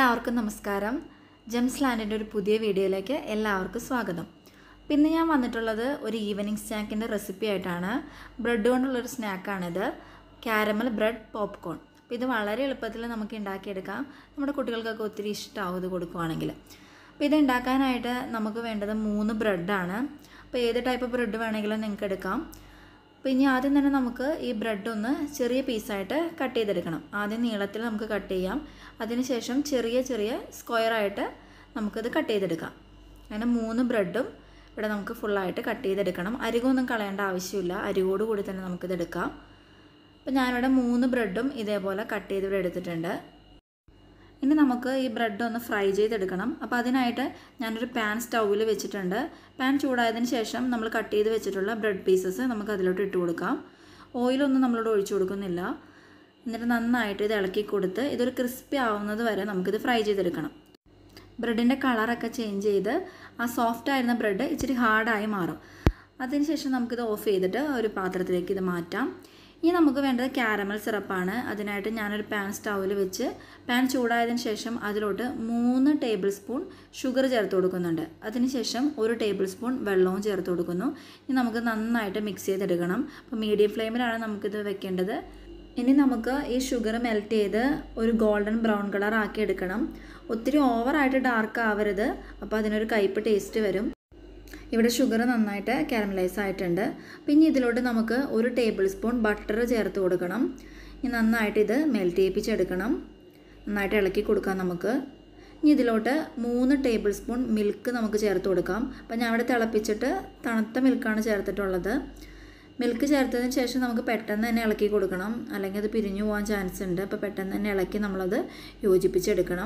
എല്ലാവർക്കും നമസ്കാരം ജെംസ് ലാൻഡിൻ്റെ ഒരു പുതിയ വീഡിയോയിലേക്ക് എല്ലാവർക്കും സ്വാഗതം പിന്നെ ഞാൻ വന്നിട്ടുള്ളത് ഒരു ഈവനിങ് സ്നാക്കിൻ്റെ റെസിപ്പി ആയിട്ടാണ് ബ്രെഡ് കൊണ്ടുള്ളൊരു സ്നാക്കാണിത് ക്യാരമൽ ബ്രെഡ് പോപ്കോൺ അപ്പോൾ ഇത് വളരെ എളുപ്പത്തിൽ നമുക്ക് ഉണ്ടാക്കിയെടുക്കാം നമ്മുടെ കുട്ടികൾക്കൊക്കെ ഒത്തിരി ഇഷ്ടമാവും ഇത് കൊടുക്കുവാണെങ്കിൽ അപ്പോൾ ഇത് ഉണ്ടാക്കാനായിട്ട് നമുക്ക് വേണ്ടത് മൂന്ന് ബ്രെഡാണ് അപ്പോൾ ഏത് ടൈപ്പ് ബ്രെഡ് വേണമെങ്കിലും നിങ്ങൾക്ക് എടുക്കാം അപ്പോൾ ഇനി ആദ്യം തന്നെ നമുക്ക് ഈ ബ്രെഡ് ഒന്ന് ചെറിയ പീസായിട്ട് കട്ട് ചെയ്തെടുക്കണം ആദ്യം നീളത്തിൽ നമുക്ക് കട്ട് ചെയ്യാം അതിനുശേഷം ചെറിയ ചെറിയ സ്ക്വയറായിട്ട് നമുക്കിത് കട്ട് ചെയ്തെടുക്കാം അങ്ങനെ മൂന്ന് ബ്രെഡും ഇവിടെ നമുക്ക് ഫുള്ളായിട്ട് കട്ട് ചെയ്തെടുക്കണം അരികൊന്നും കളയേണ്ട ആവശ്യമില്ല അരികോട് കൂടി തന്നെ നമുക്കിത് എടുക്കാം അപ്പോൾ ഞാനിവിടെ മൂന്ന് ബ്രെഡും ഇതേപോലെ കട്ട് ചെയ്ത് ഇവിടെ എടുത്തിട്ടുണ്ട് ഇനി നമുക്ക് ഈ ബ്രെഡ് ഒന്ന് ഫ്രൈ ചെയ്തെടുക്കണം അപ്പോൾ അതിനായിട്ട് ഞാനൊരു പാൻ സ്റ്റൗവിൽ വെച്ചിട്ടുണ്ട് പാൻ ചൂടായതിന് ശേഷം നമ്മൾ കട്ട് ചെയ്ത് വെച്ചിട്ടുള്ള ബ്രെഡ് പീസസ് നമുക്ക് അതിലോട്ട് ഇട്ട് കൊടുക്കാം ഓയിലൊന്നും നമ്മളോട് ഒഴിച്ചു കൊടുക്കുന്നില്ല എന്നിട്ട് നന്നായിട്ട് ഇത് ഇളക്കി കൊടുത്ത് ഇതൊരു ക്രിസ്പി ആവുന്നത് വരെ നമുക്കിത് ഫ്രൈ ചെയ്തെടുക്കണം ബ്രെഡിൻ്റെ കളറൊക്കെ ചേഞ്ച് ചെയ്ത് ആ സോഫ്റ്റ് ആയിരുന്ന ബ്രെഡ് ഇച്ചിരി ഹാർഡായി മാറും അതിനുശേഷം നമുക്കിത് ഓഫ് ചെയ്തിട്ട് ഒരു പാത്രത്തിലേക്ക് ഇത് മാറ്റാം ഇനി നമുക്ക് വേണ്ടത് ക്യാരമൽ സിറപ്പാണ് അതിനായിട്ട് ഞാനൊരു പാൻ സ്റ്റൗവിൽ വെച്ച് പാൻ ചൂടായതിന് ശേഷം അതിലോട്ട് മൂന്ന് ടേബിൾ സ്പൂൺ ഷുഗർ ചേർത്ത് കൊടുക്കുന്നുണ്ട് അതിനുശേഷം ഒരു ടേബിൾ സ്പൂൺ വെള്ളവും ചേർത്ത് കൊടുക്കുന്നു ഇനി നമുക്ക് നന്നായിട്ട് മിക്സ് ചെയ്തെടുക്കണം അപ്പോൾ മീഡിയം ഫ്ലെയിമിലാണ് നമുക്കിത് വെക്കേണ്ടത് ഇനി നമുക്ക് ഈ ഷുഗർ മെൽറ്റ് ചെയ്ത് ഒരു ഗോൾഡൻ ബ്രൗൺ കളർ ആക്കി എടുക്കണം ഒത്തിരി ഓവറായിട്ട് ഡാർക്ക് ആവരുത് അപ്പോൾ അതിനൊരു കയ്പ് ടേസ്റ്റ് വരും ഇവിടെ ഷുഗർ നന്നായിട്ട് കാരമലൈസ് ആയിട്ടുണ്ട് പിന്നെ ഇതിലോട്ട് നമുക്ക് ഒരു ടേബിൾ സ്പൂൺ ബട്ടർ ചേർത്ത് കൊടുക്കണം ഇനി നന്നായിട്ട് ഇത് മെൽറ്റ് ചെയ്യിപ്പിച്ചെടുക്കണം നന്നായിട്ട് ഇളക്കി കൊടുക്കാം നമുക്ക് ഇനി ഇതിലോട്ട് മൂന്ന് ടേബിൾ സ്പൂൺ മിൽക്ക് നമുക്ക് ചേർത്ത് കൊടുക്കാം അപ്പോൾ ഞാൻ ഇവിടെ തിളപ്പിച്ചിട്ട് തണുത്ത മിൽക്കാണ് ചേർത്തിട്ടുള്ളത് മിൽക്ക് ചേർത്തതിന് ശേഷം നമുക്ക് പെട്ടെന്ന് തന്നെ ഇളക്കി കൊടുക്കണം അല്ലെങ്കിൽ അത് പിരിഞ്ഞു പോകാൻ ചാൻസ് ഉണ്ട് അപ്പോൾ പെട്ടെന്ന് തന്നെ ഇളക്കി നമ്മളത് യോജിപ്പിച്ചെടുക്കണം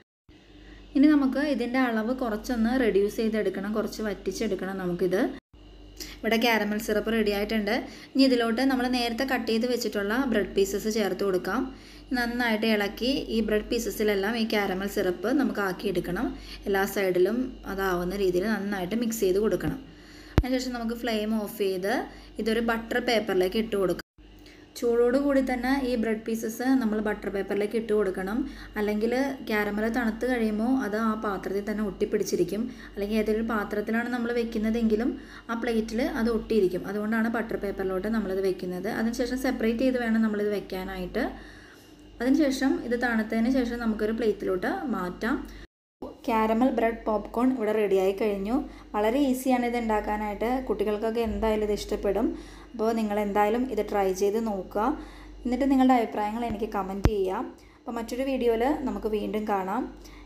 ഇനി നമുക്ക് ഇതിൻ്റെ അളവ് കുറച്ചൊന്ന് റെഡ്യൂസ് ചെയ്തെടുക്കണം കുറച്ച് വറ്റിച്ചെടുക്കണം നമുക്കിത് ഇവിടെ ക്യാരമൽ സിറപ്പ് റെഡി ആയിട്ടുണ്ട് ഇനി ഇതിലോട്ട് നമ്മൾ നേരത്തെ കട്ട് ചെയ്ത് വെച്ചിട്ടുള്ള ബ്രെഡ് പീസസ് ചേർത്ത് കൊടുക്കാം നന്നായിട്ട് ഇളക്കി ഈ ബ്രെഡ് പീസസിലെല്ലാം ഈ ക്യാരമൽ സിറപ്പ് നമുക്ക് ആക്കിയെടുക്കണം എല്ലാ സൈഡിലും അതാവുന്ന രീതിയിൽ നന്നായിട്ട് മിക്സ് ചെയ്ത് കൊടുക്കണം അതിനുശേഷം നമുക്ക് ഫ്ലെയിം ഓഫ് ചെയ്ത് ഇതൊരു ബട്ടർ പേപ്പറിലേക്ക് ഇട്ട് കൊടുക്കാം ചൂടോട് കൂടി തന്നെ ഈ ബ്രെഡ് പീസസ് നമ്മൾ ബട്ടർ പേപ്പറിലേക്ക് ഇട്ട് കൊടുക്കണം അല്ലെങ്കിൽ ക്യാരമൽ തണുത്ത് കഴിയുമ്പോൾ അത് ആ പാത്രത്തിൽ തന്നെ ഒട്ടിപ്പിടിച്ചിരിക്കും അല്ലെങ്കിൽ ഏതെങ്കിലും പാത്രത്തിലാണ് നമ്മൾ വെക്കുന്നതെങ്കിലും ആ പ്ലേറ്റിൽ അത് ഒട്ടിയിരിക്കും അതുകൊണ്ടാണ് ബട്ടർ പേപ്പറിലോട്ട് നമ്മളിത് വെക്കുന്നത് അതിനുശേഷം സെപ്പറേറ്റ് ചെയ്ത് വേണം നമ്മളിത് വെക്കാനായിട്ട് അതിനുശേഷം ഇത് തണുത്തതിന് ശേഷം നമുക്കൊരു പ്ലേറ്റിലോട്ട് മാറ്റാം ക്യാരമൽ ബ്രെഡ് പോപ്കോൺ ഇവിടെ റെഡിയായി കഴിഞ്ഞു വളരെ ഈസിയാണ് ഇത് ഉണ്ടാക്കാനായിട്ട് കുട്ടികൾക്കൊക്കെ എന്തായാലും ഇത് ഇഷ്ടപ്പെടും അപ്പോൾ നിങ്ങൾ എന്തായാലും ഇത് ട്രൈ ചെയ്ത് നോക്കുക എന്നിട്ട് നിങ്ങളുടെ അഭിപ്രായങ്ങൾ എനിക്ക് കമൻറ്റ് ചെയ്യാം അപ്പോൾ മറ്റൊരു വീഡിയോയിൽ നമുക്ക് വീണ്ടും കാണാം